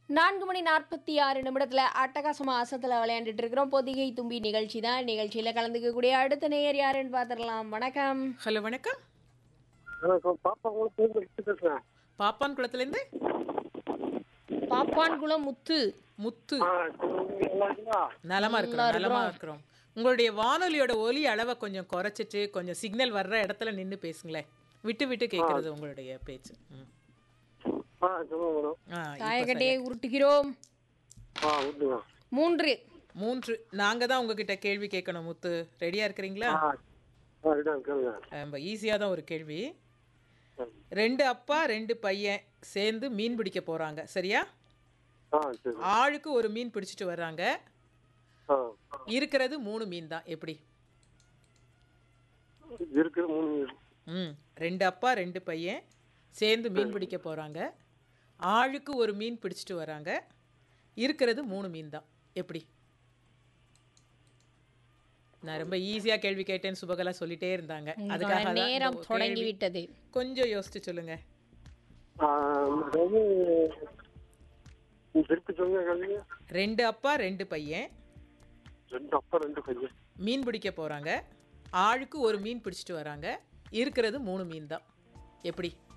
நான்கு மணி நாற்பத்தி ஆறு நிமிடத்தில் அட்டகாசமா அசத்தில் விளையாண்டுட்டு இருக்கிறோம் பொதிகை தும்பி நிகழ்ச்சி தான் நிகழ்ச்சியில் கலந்துக்கக்கூடிய அடுத்த நேயர் யாருன்னு பார்த்துடலாம் வணக்கம் ஹலோ வணக்கம் வணக்கம் பாப்பா உங்களுக்கு பேர் பேசுறேன் பாப்பான் குளத்துலேருந்து பாப்பான்குளம் முத்து முத்து ஆ, நீங்க நல்லா இருக்கீங்களா? நலமா இருக்கிறோம் நலமா இருக்கிறோம் உங்களுடைய வானொலியோட ஒலி அளவை கொஞ்சம் குறைச்சிட்டு கொஞ்சம் சிக்னல் வர்ற இடத்துல நின்று பேசுங்களேன் விட்டு விட்டு கேட்கறது உங்களுடைய பேச்சு ம். ஆ சொல்லுங்க மேடம் ஆ, இப்ப தாயக்கட்டையை உருட்டுகிறோம் ஆ விட்டுங்க மூன்று மூன்று நாங்க தான் உங்ககிட்ட கேள்வி கேட்கணும் முத்து ரெடியா இருக்கிறீங்களா ஆ ஆ ரிட்டர்ன் கேளுங்க ரொம்ப ஈஸியா தான் ஒரு கேள்வி ரெண்டு அப்பா ரெண்டு பையன் சேர்ந்து மீன் பிடிக்க போறாங்க சரியா ஆ சரி ஆளுக்கு ஒரு மீன் பிடிச்சிட்டு வர்றாங்க ஆ இருக்கிறது மூணு மீன் தான் எப்படி இருக்கிற மூணு ம் ரெண்டு அப்பா ரெண்டு பையன் சேர்ந்து மீன் பிடிக்க போகிறாங்க ஆளுக்கு ஒரு மீன் பிடிச்சிட்டு வராங்க இருக்கிறது மூணு மீன் தான் எப்படி நான் ரொம்ப ஈஸியாக கேள்வி கேட்டேன்னு சுபகலா சொல்லிட்டே இருந்தாங்க அதுக்காக தான் இந்த நேரம் ஒரு தொடங்கி கேள்வி. விட்டது கொஞ்சம் யோசிச்சு சொல்லுங்க ஆ அதாவது நீ திருப்பி சொல்லுங்க கேளுங்க ரெண்டு அப்பா ரெண்டு பையன் ரெண்டு அப்பா ரெண்டு பையன் மீன் பிடிக்க போகிறாங்க ஆளுக்கு ஒரு மீன் பிடிச்சிட்டு வராங்க இருக்கிறது மூணு மீன் தான் எப்படி